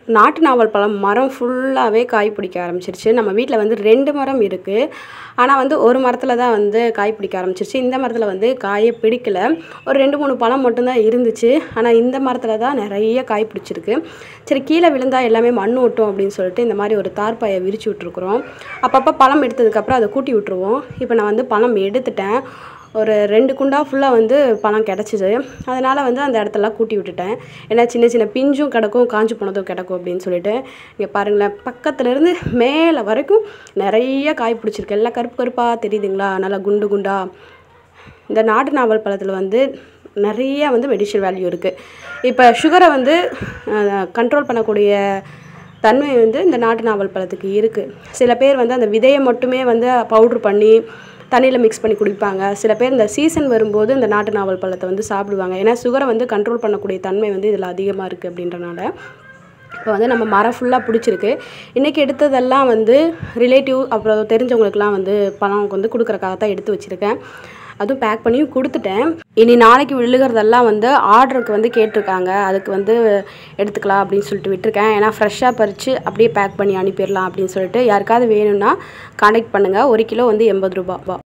நாட்டு நாவல் பழம் மரம் ஃபுல்லாகவே காய் பிடிக்க ஆரம்பிச்சிருச்சு நம்ம வீட்டில் வந்து ரெண்டு மரம் இருக்குது ஆனால் வந்து ஒரு மரத்தில் தான் வந்து காய் பிடிக்க ஆரம்பிச்சிருச்சு இந்த மரத்தில் வந்து காயே பிடிக்கல ஒரு ரெண்டு மூணு பழம் மட்டும்தான் இருந்துச்சு ஆனால் இந்த மரத்தில் தான் நிறைய காய் பிடிச்சிருக்கு சரி கீழே விழுந்தா எல்லாமே மண் ஒட்டும் அப்படின்னு சொல்லிட்டு இந்த மாதிரி ஒரு தார்பாயை விரிச்சு விட்ருக்குறோம் அப்பப்போ பழம் எடுத்ததுக்கப்புறம் அதை கூட்டி விட்ருவோம் இப்போ நான் வந்து பழம் எடுத்துட்டேன் ஒரு ரெண்டு குண்டா ஃபுல்லாக வந்து பழம் கிடச்சிது அதனால் வந்து அந்த இடத்தெல்லாம் கூட்டி விட்டுட்டேன் ஏன்னா சின்ன சின்ன பிஞ்சும் கிடக்கும் காஞ்சு போனதும் கிடக்கும் அப்படின்னு சொல்லிட்டு இங்கே பாருங்களேன் பக்கத்துலேருந்து மேலே வரைக்கும் நிறைய காய் பிடிச்சிருக்கு எல்லாம் கருப்பு கருப்பாக தெரியுதுங்களா நல்லா குண்டு குண்டா இந்த நாட்டு நாவல் பழத்தில் வந்து நிறைய வந்து மெடிஷன் வேல்யூ இருக்குது இப்போ சுகரை வந்து கண்ட்ரோல் பண்ணக்கூடிய தன்மை வந்து இந்த நாட்டு நாவல் பழத்துக்கு இருக்குது சில பேர் வந்து அந்த விதையை மட்டுமே வந்து பவுட்ரு பண்ணி தண்ணியில் மிக்ஸ் பண்ணி குடிப்பாங்க சில பேர் இந்த சீசன் வரும்போது இந்த நாட்டு நாவல் பழத்தை வந்து சாப்பிடுவாங்க ஏன்னா சுகரை வந்து கண்ட்ரோல் பண்ணக்கூடிய தன்மை வந்து இதில் அதிகமாக இருக்குது அப்படின்றனால இப்போ வந்து நம்ம மரம் ஃபுல்லாக பிடிச்சிருக்கு இன்றைக்கி எடுத்ததெல்லாம் வந்து ரிலேட்டிவ் அப்புறம் தெரிஞ்சவங்களுக்குலாம் வந்து பழம் வந்து கொடுக்குறக்காக தான் எடுத்து வச்சுருக்கேன் அதுவும் பேக் பண்ணியும் கொடுத்துட்டேன் இனி நாளைக்கு விழுகிறதெல்லாம் வந்து ஆர்டருக்கு வந்து கேட்டிருக்காங்க அதுக்கு வந்து எடுத்துக்கலாம் அப்படின்னு சொல்லிட்டு விட்டுருக்கேன் ஏன்னா ஃப்ரெஷ்ஷாக பறித்து அப்படியே பேக் பண்ணி அனுப்பிடலாம் அப்படின்னு சொல்லிட்டு யாருக்காவது வேணும்னா காண்டாக்ட் பண்ணுங்கள் ஒரு கிலோ வந்து எண்பது ரூபா